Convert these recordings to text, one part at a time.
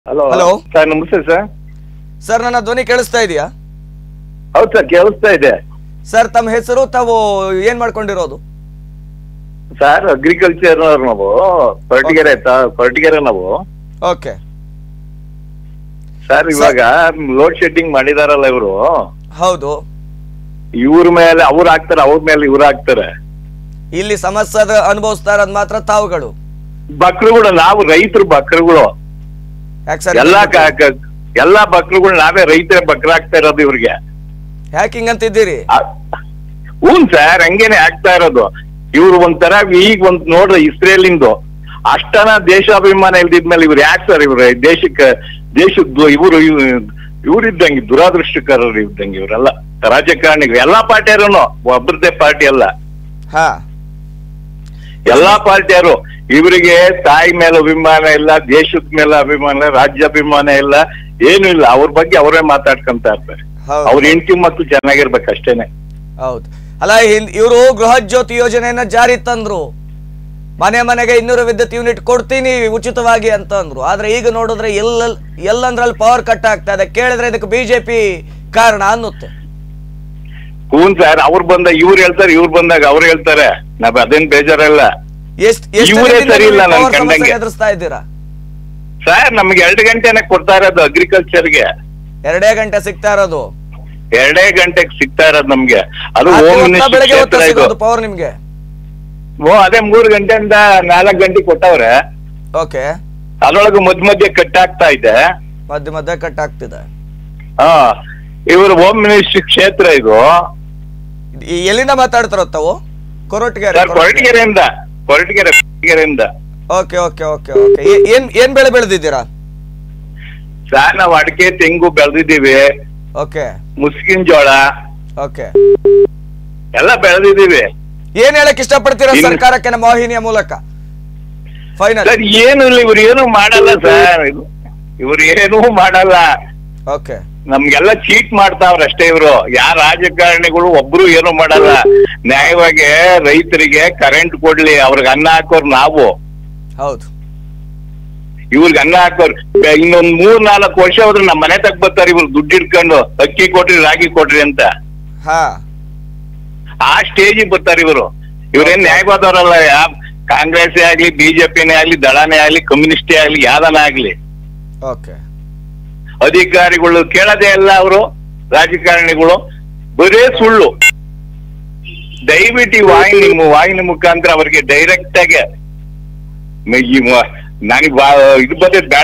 Hello Hello. Sir ನಮಸ್ತೆ sir sir ನನ್ನ ಧ್ವನಿ ಕೇಳಿಸ್ತಾ ಇದೆಯಾ ಹೌದು ಸರ್ ಕೇಳಿಸ್ತಾ ಇದೆ ಸರ್ ತಮ್ಮ ಹೆಸರು ತಾವು ಏನ್ ಮಾಡ್ಕೊಂಡಿರೋದು ಸರ್ ಅಗ್ರಿಕಲ್ಚರ್ ನಾವು ಕೊರಟಗೆರೆ ಕೊರಟಗೆರೆ ನಾವು ಓಕೆ ಸರ್ ಇವಾಗ ಲೋಡ್ ಶೆಡ್ಡಿಂಗ್ ಮಾಡಿದಾರಲ್ಲ ಇವರು ಹೌದು ಇವ್ರ ಮೇಲೆ ಅವ್ರು ಹಾಕ್ತಾರೆ ಅವ್ರ ಮೇಲೆ ಇವ್ರು ಹಾಕ್ತಾರೆ ಇಲ್ಲಿ ಸಮಸ್ಯೆ ಅನುಭವಿಸ್ತಾ ಇರೋದು ಮಾತ್ರ ತಾವುಗಳು ಬಕ್ರುಗಳು ನಾವು ರೈತರು ಬಕ್ರುಗಳು ಯಾಕೆ ಸರ್ ಎಲ್ಲಾ ಕ- ಕ- ಎಲ್ಲಾ ಬಕ್ರುಗಳು ನಾವೇ ರೈತರ ಬಕ್ರ ಹಾಕ್ತಾ ಇರೋದು ಇವ್ರಿಗೆ ಯಾಕೆ ಹಿಂಗಂತಿದ್ದೀರಿ ಹ್ಞೂ ಸರ್ ಹಂಗೇನೆ ಆಗ್ತಾ ಇರೋದು ಇವ್ರು ಒಂಥರ ಈಗ ಒಂದ್ ನೋಡ್ರಿ ಇಸ್ರೇಲಿಂದು ಅಷ್ಟನ ದೇಶಾಭಿಮಾನ ಇಲ್ದಿದ್ಮೇಲೆ ಇವ್ರು ಯಾಕೆ ಸರ್ ಇವ್ರು ದೇಶಕ್ಕೆ ದೇಶದ್ದು ಇವರು ಇವ್ರು ಇದ್ದಂಗೆ ದುರಾದೃಷ್ಟಕರರು ಇದ್ದಂಗೆ ಇವರೆಲ್ಲ ರಾಜಕಾರಣಿಗಳು ಎಲ್ಲಾ ಪಾರ್ಟಿಯರು ಒಬ್ಬರದೇ ಪಾರ್ಟಿ ಅಲ್ಲ ಹಾ ಎಲ್ಲಾ ಪಾರ್ಟಿಯರು ಇವರಿಗೆ ತಾಯಿ ಮೇಲೆ ಅಭಿಮಾನ ಇಲ್ಲ ದೇಶದ ಮೇಲೆ ಅಭಿಮಾನ ಇಲ್ಲ ರಾಜ್ಯಾಭಿಮಾನ ಇಲ್ಲ ಏನು ಇಲ್ಲ ಅವ್ರ ಬಗ್ಗೆ ಅವರೇ ಮಾತಾಡ್ಕೊಂತ ಇರ್ತಾರೆ ಹೌದು. ಅವ್ರ ಹೆಂಡತಿ ಮಕ್ಕಳು ಚೆನ್ನಾಗಿರ್ಬೇಕು ಅಷ್ಟೇನೆ ಹೌದು ಅಲ್ಲ ಇವರು ಗೃಹ ಜ್ಯೋತಿ ಯೋಜನೆಯನ್ನ ಜಾರಿ ತಂದ್ರು ಮನೆ ಮನೆಗೆ ಇನ್ನೂರು ವಿದ್ಯುತ್ ಯೂನಿಟ್ ಕೊಡ್ತೀನಿ ಉಚಿತವಾಗಿ ಅಂತ ಅಂದ್ರು ಆದ್ರೆ ಈಗ ನೋಡಿದ್ರೆ ಎಲ್ಲ ಎಲ್ಲಂದ್ರಲ್ಲಿ ಪವರ್ ಕಟ್ ಆಗ್ತಾ ಇದೆ ಕೇಳಿದ್ರೆ ಇದಕ್ಕೆ ಬಿಜೆಪಿ ಕಾರಣ ಅನ್ನುತ್ತೆ ಹ್ಞೂ ಸರ್ ಅವ್ರು ಬಂದ ಇವ್ರು ಹೇಳ್ತಾರೆ ಇವ್ರು ಬಂದಾಗ ಅವ್ರು ಹೇಳ್ತಾರೆ ನಾವ್ ಅದೇನ್ ಬೇಜಾರಲ್ಲ ಎಷ್ಟ್ ಎಷ್ಟು ಇವ್ರೇ ದಿನದಿಂದ ಸರಿ ಇಲ್ಲ ನೀವು ನನ್ power ಸಮಸ್ಯೆ ಕಂಡಂಗೆ. ಎದುರಿಸ್ತಾ ಇದ್ದೀರಾ ಸರ್ ನಮ್ಗೆ ಎರಡು ಗಂಟೆನೆ ಕೊಡ್ತಾ ಇರೋದು ಅಗ್ರಿಕಲ್ಚರ್ಗೆ ಎರಡೇ ಗಂಟೆ ಸಿಗ್ತಾ ಇರೋದು ಎರಡೇ ಗಂಟೆಗೆ ಸಿಗ್ತಾ ಇರೋದು ನಮ್ಗೆ ಅದು ರಾತ್ರಿ ಹೋಮ್ ಹೊತ್ತಾ ಮಿನಿಸ್ಟರ್ ಬೆಳಗ್ಗೆ ಹೊತ್ತಾ ಕ್ಷೇತ್ರ ಇದು ಸಿಗೋದು ಪವರ್ ನಿಮ್ಗೆ ಓ ಅದೇ ಮೂರು ಗಂಟೆಯಿಂದ ನಾಲ್ಕು ಗಂಟೆ ಕೊಟ್ಟವ್ರೆ ಓಕೆ ಅದ್ರೊಳಗೆ ಮಧ್ಯ ಮಧ್ಯೆ ಕಟ್ ಆಗ್ತಾ ಇದೆ ಮಧ್ಯ ಮಧ್ಯ ಕಟ್ ಆಗ್ತಿದೆ ಹಾ ಇವರು ಹೋಮ್ ಮಿನಿಸ್ಟರ್ ಕ್ಷೇತ್ರ ಇದು ಈ ಎಲ್ಲಿಂದ ಮಾತಾಡ್ತಾರೋ ತಾವು ಕೊರಟಗೆರೆ ಸರ್ ಕೊರಟಗೆರೆಯಿಂದ ಕೊರಟಗೆರೆ ಕೊರಟಗೆರೆಯಿಂದ ಓಕೆ ಓಕೆ ಓಕೆ ಓಕೆ ಏನ್ ಏನ್ ಬೆಳೆ ಬೆಳೆದಿದ್ದೀರಾ ಸರ್ ನಾವು ಅಡಿಕೆ ತೆಂಗು ಬೆಳೆದಿದ್ದೀವಿ ಓಕೆ ಮುಸ್ಕಿನ್ ಜೋಳ ಓಕೆ ಎಲ್ಲ ಬೆಳೆದಿದ್ದೀವಿ ಏನ್ ಹೇಳಕ್ ಇಷ್ಟಪಡ್ತೀರಾ ಇನ್ನು- ಸರ್ಕಾರಕ್ಕೆ ನಮ್ಮ ವಾಹಿನಿಯ ಮೂಲಕ ಫೈನಲ್ ಸರ್ ಏನು ಇಲ್ಲ ಇವ್ರು ಏನು ಮಾಡಲ್ಲ ಸರ್ ಇವ್ರು ಏನೂ ಮಾಡಲ್ಲ ಓಕೆ ನಮ್ಗೆಲ್ಲ ಚೀಟ್ ಮಾಡ್ತಾವ್ರ ಅಷ್ಟೇ ಇವ್ರು ಯಾರ ರಾಜಕಾರಣಿಗಳು ಒಬ್ರು ಏನು ಮಾಡಲ್ಲ ನ್ಯಾಯವಾಗಿ ರೈತರಿಗೆ ಕರೆಂಟ್ ಕೊಡ್ಲಿ ಅವ್ರಿಗೆ ಅನ್ನ ಹಾಕೋರ್ ನಾವು ಹೌದು ಇವ್ರಿಗೆ ಅನ್ನ ಹಾಕೋರ್ ಬೆ- ಇನ್ನೊಂದ್ ಮೂರ್ ನಾಲ್ಕು ವರ್ಷ ಹೋದ್ರೆ ನಮ್ಮ ಮನೆ ತಗ ಬರ್ತಾರೆ ಇವ್ರು ದುಡ್ಡು ಇಟ್ಕೊಂಡು ಅಕ್ಕಿ ಕೊಟ್ರಿ ರಾಗಿ ಕೊಟ್ರಿ ಅಂತ ಹಾ ಆ ಸ್ಟೇಜಿಗೆ ಬರ್ತಾರೆ ಇವರು ಇವ್ರೇನ್ ನ್ಯಾಯವಾದವರಲ್ಲ ಯಾ ಕಾಂಗ್ರೆಸ್ ಆಗ್ಲಿ ಬಿಜೆಪಿನೇ ಆಗ್ಲಿ ದಳನೇ ಆಗ್ಲಿ ಕಮ್ಯುನಿಸ್ಟೇ ಆಗ್ಲಿ ಯಾವ್ದನ ಆಗ್ಲಿ ಓಕೆ ಅಧಿಕಾರಿಗಳು ಕೇಳದೇ ಇಲ್ಲ ಅವರು ರಾಜಕಾರಣಿಗಳು ಬರೇ ಸುಳ್ಳು ದಯವಿಟ್ಟು ಈ ವಾಹಿನಿ ವಾಹಿನಿ ಮುಖಾಂತರ ಅವರಿಗೆ ಡೈರೆಕ್ಟ್ ಆಗಿ ಮ- ಈ ಮ- ನನಗೆ ಬಾ- ಇದು ಬರ್ತೈತೆ ಬೇಡ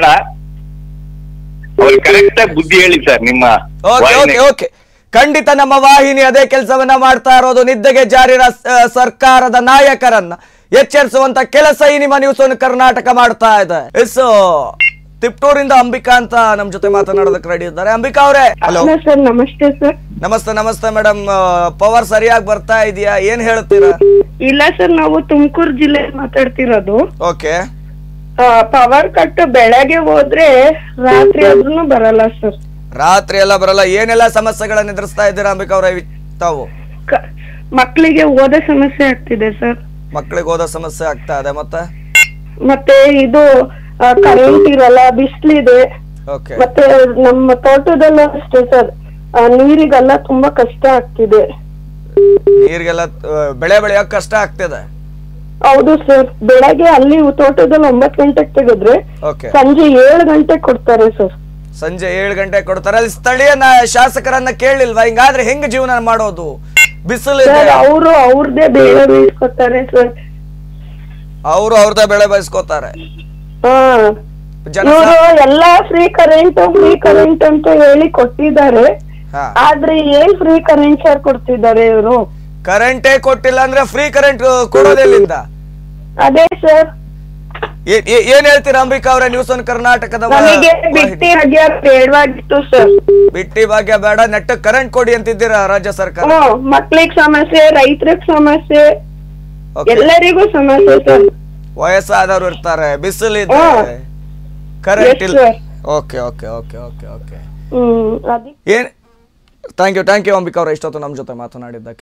ಅವ್ರಿಗೆ ಕರೆಕ್ಟ್ ಆಗಿ ಬುದ್ಧಿ ಹೇಳಿ ಸರ್ ನಿಮ್ಮ ಓಕೆ ವಾಹಿನಿ. ಓಕೆ ಓಕೆ ಖಂಡಿತ ನಮ್ಮ ವಾಹಿನಿ ಅದೇ ಕೆಲಸವನ್ನ ಮಾಡ್ತಾ ಇರೋದು ನಿದ್ದೆಗೆ ಜಾರಿರ ಸ- ಸರ್ಕಾರದ ನಾಯಕರನ್ನ ಎಚ್ಚರಿಸುವಂತ ಕೆಲಸ ಈ ನಿಮ್ಮ ನ್ಯೂಸ್ ಒನ್ ಕರ್ನಾಟಕ ಮಾಡ್ತಾ ಇದೆ ಎಸ್ ತಿಪ್ಟೂರಿಂದ ಅಂಬಿಕಾ ಅಂತ ನಮ್ ಜೊತೆ ಮಾತನಾಡೋದಕ್ಕೆ ರೆಡಿ ಇದ್ದಾರೆ ಅಂಬಿಕಾ ಅವರೇ ಹಲೋ ಹಲೋ ಸರ್ ನಮಸ್ತೆ ಸರ್ ನಮಸ್ತೆ ನಮಸ್ತೆ ಮೇಡಮ್ ಪವರ್ ಸರಿಯಾಗಿ ಬರ್ತಾ ಇದೆಯಾ ಏನ್ ಹೇಳ್ತೀರಾ ಇಲ್ಲ ಸರ್ ನಾವು ತುಮಕೂರು ಜಿಲ್ಲೆ ಮಾತಾಡ್ತಿರೋದು ಓಕೆ ಪವರ್ ಕಟ್ ಬೆಳಗ್ಗೆ ಹೋದ್ರೆ ರಾತ್ರಿ ಆದ್ರೂ ಬರಲ್ಲ ಸರ್ ರಾತ್ರಿ ಎಲ್ಲ ಬರಲ್ಲ ಏನೆಲ್ಲ ಸಮಸ್ಯೆಗಳನ್ನ ಎದುರಿಸ್ತಾ ಇದ್ದೀರಾ ಅಂಬಿಕಾ ಅವರೇ ತಾವು ಮಕ್ಕಳಿಗೆ ಓದೋ ಸಮಸ್ಯೆ ಆಗ್ತಿದೆ ಸರ್ ಮಕ್ಕಳಿಗೆ ಓದೋ ಸಮಸ್ಯೆ ಆಗ್ತಾ ಇದೆ ಮತ್ತೆ ಮತ್ತೆ ಇದು ಕರೆಂಟ್ ಇರಲ್ಲ ಬಿಸ್ಲಿದೆ ಓಕೆ ಮತ್ತೆ ನಮ್ಮ ತೋಟದಲ್ಲೂ ಅಷ್ಟೇ ಸರ್ ನೀರಿಗೆಲ್ಲ ತುಂಬಾ ಕಷ್ಟ ಆಗ್ತಿದೆ ನೀರಿಗೆಲ್ಲ ಆ, ಬೆಳೆ ಬೆಳೆಯೋಕ್ ಕಷ್ಟ ಆಗ್ತಿದೆ ಹೌದು ಸರ್ ಬೆಳಗ್ಗೆ ಅಲ್ಲಿ ತೋಟದಲ್ಲಿ ಒಂಬತ್ ಗಂಟೆಗೆ ತೆಗೆದ್ರೆ ಓಕೆ ಸಂಜೆ ಏಳು ಗಂಟೆಗೆ ಕೊಡ್ತಾರೆ ಸರ್ ಸಂಜೆ ಏಳು ಗಂಟೆ ಕೊಡ್ತಾರೆ ಅಲ್ಲಿ ಸ್ಥಳೀಯ ನಾ- ಶಾಸಕರನ್ನ ಕೇಳಿಲ್ವಾ ಹಿಂಗಾದ್ರೆ ಹೆಂಗ್ ಜೀವನ ಮಾಡೋದು ಬಿಸಿಲು ಇದೆ ಸರ್ ಅವರು ಅವ್ರದೇ ಬೇಳೆ ಬೇಯಿಸ್ಕೊತಾರೆ ಸರ್ ಅವರು ಅವ್ರದ್ದೇ ಬೆಳೆ ಬಯಸ್ಕೋತಾರೆ ಹಾ ಜನ ಇವರು ಎಲ್ಲಾ ಫ್ರೀ ಕರೆಂಟ್ ಫ್ರೀ ಕರೆಂಟ್ ಅಂತ ಹೇಳಿ ಕೊಟ್ಟಿದ್ದಾರೆ ಹಾ ಆದ್ರೆ ಏನ್ ಫ್ರೀ ಕರೆಂಟ್ ಸರ್ ಕೊಡ್ತಿದ್ದಾರೆ ಇವರು ಕರೆಂಟೇ ಕೊಟ್ಟಿಲ್ಲ ಅಂದ್ರೆ ಫ್ರೀ ಕರೆಂಟ್ ಕೊಡೋದೆಲ್ಲಿಂದ ಅದೇ ಸರ್ ಏ- ಏ- ಏನ್ ಹೇಳ್ತೀರಾ ಅಂಬಿಕಾ ಅವರೇ ನ್ಯೂಸ್ ಒನ್ ಕರ್ನಾಟಕದ ವ- ನಮಗೆ ವಾಹಿನಿ. ಬಿಟ್ಟಿ ಭಾಗ್ಯ ಬೇಡವಾಗಿತ್ತು ಸರ್ ಬಿಟ್ಟಿ ಭಾಗ್ಯ ಬೇಡ ನೆಟ್ಟ ಕರೆಂಟ್ ಕೊಡಿ ಅಂತಿದ್ದೀರಾ ರಾಜ್ಯ ಸರ್ಕಾರ ಹ್ಮ್ ಮಕ್ಳಿಗ್ ಸಮಸ್ಯೆ ರೈತರಿಗ್ ಸಮಸ್ಯೆ Okay. ಎಲ್ಲರಿಗೂ ಸಮಸ್ಯೆ ಸರ್ ವಯಸ್ಸಾದವ್ರು ಇರ್ತಾರೆ ಬಿಸಿಲಿದೆ ಹಾ. ಕರೆಂಟ್ Yes, ಇಲ್ಲ sir. Okay okay okay okay okay ಹ್ಮ್ ಅದಕ್ಕೆ ಏನ್ thank you thank you Ambika ಅವ್ರ ಇಷ್ಟೊತ್ತು ನಮ್ಮ ಜೊತೆ ಮಾತನಾಡಿದ್ದಕ್ಕೆ